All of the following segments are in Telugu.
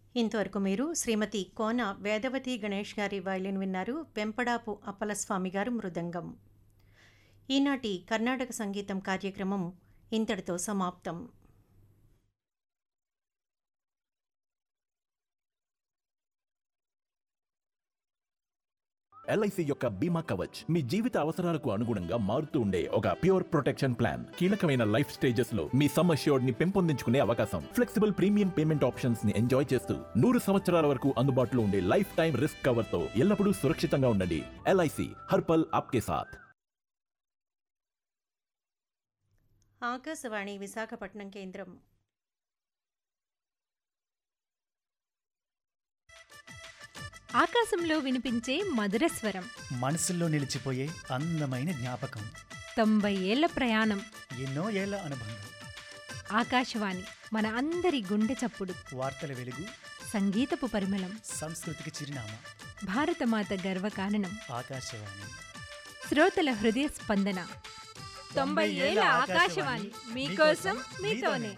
ఇంతవరకు మీరు శ్రీమతి కోన వేదవతి గణేష్ గారి వైలిన్ విన్నారు వెంపడాపు అప్పలస్వామి గారు మృదంగం ఈనాటి కర్ణాటక సంగీతం కార్యక్రమం ఇంతటితో సమాప్తం ఎల్ఐసి యొక్క బీమా కవచ్ మీ జీవిత అవసరాలకు అనుగుణంగా మారుతూ ఉండే ఒక ప్యూర్ ప్రొటెక్షన్ ప్లాన్ కీలకమైన లైఫ్ స్టేజెస్ లో మీ సమ్ అష్యూర్డ్ ని పెంపొందించుకునే అవకాశం ఫ్లెక్సిబుల్ ప్రీమియం పేమెంట్ ఆప్షన్స్ ని ఎంజాయ్ చేస్తూ నూరు సంవత్సరాల వరకు అందుబాటులో ఉండే లైఫ్ టైం రిస్క్ కవర్ తో ఎల్లప్పుడూ సురక్షితంగా ఉండండి ఎల్ఐసి హర్పల్ ఆప్కే సాథ్ ఆకాశవాణి విశాఖపట్నం కేంద్రం ఆకాశంలో వినిపించే మధుర స్వరం మనసుల్లో నిలిచిపోయే అందమైన జ్ఞాపకం తొంభై ఏళ్ల ప్రయాణం ఎన్నో ఏళ్ల అనుబంధం ఆకాశవాణి మన అందరి గుండె చప్పుడు వార్తల వెలుగు సంగీతపు పరిమళం సంస్కృతికి చిరునామా భారతమాత గర్వకారణం ఆకాశవాణి శ్రోతల హృదయ స్పందన తొంభై ఏళ్ల ఆకాశవాణి మీకోసం మీతోనే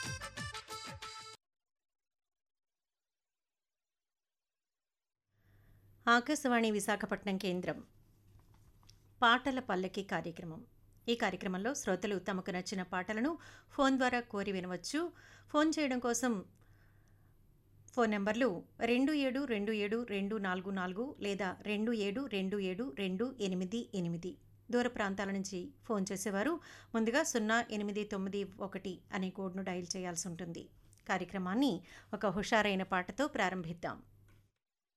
ఆకాశవాణి విశాఖపట్నం కేంద్రం పాటల పల్లకి కార్యక్రమం ఈ కార్యక్రమంలో శ్రోతలు తమకు నచ్చిన పాటలను ఫోన్ ద్వారా కోరి వినవచ్చు ఫోన్ చేయడం కోసం ఫోన్ నెంబర్లు రెండు ఏడు రెండు ఏడు రెండు నాలుగు నాలుగు లేదా రెండు ఏడు రెండు ఏడు రెండు ఎనిమిది ఎనిమిది దూర ప్రాంతాల నుంచి ఫోన్ చేసేవారు ముందుగా సున్నా ఎనిమిది తొమ్మిది ఒకటి అనే కోడ్ను డయల్ చేయాల్సి ఉంటుంది కార్యక్రమాన్ని ఒక హుషారైన పాటతో ప్రారంభిద్దాం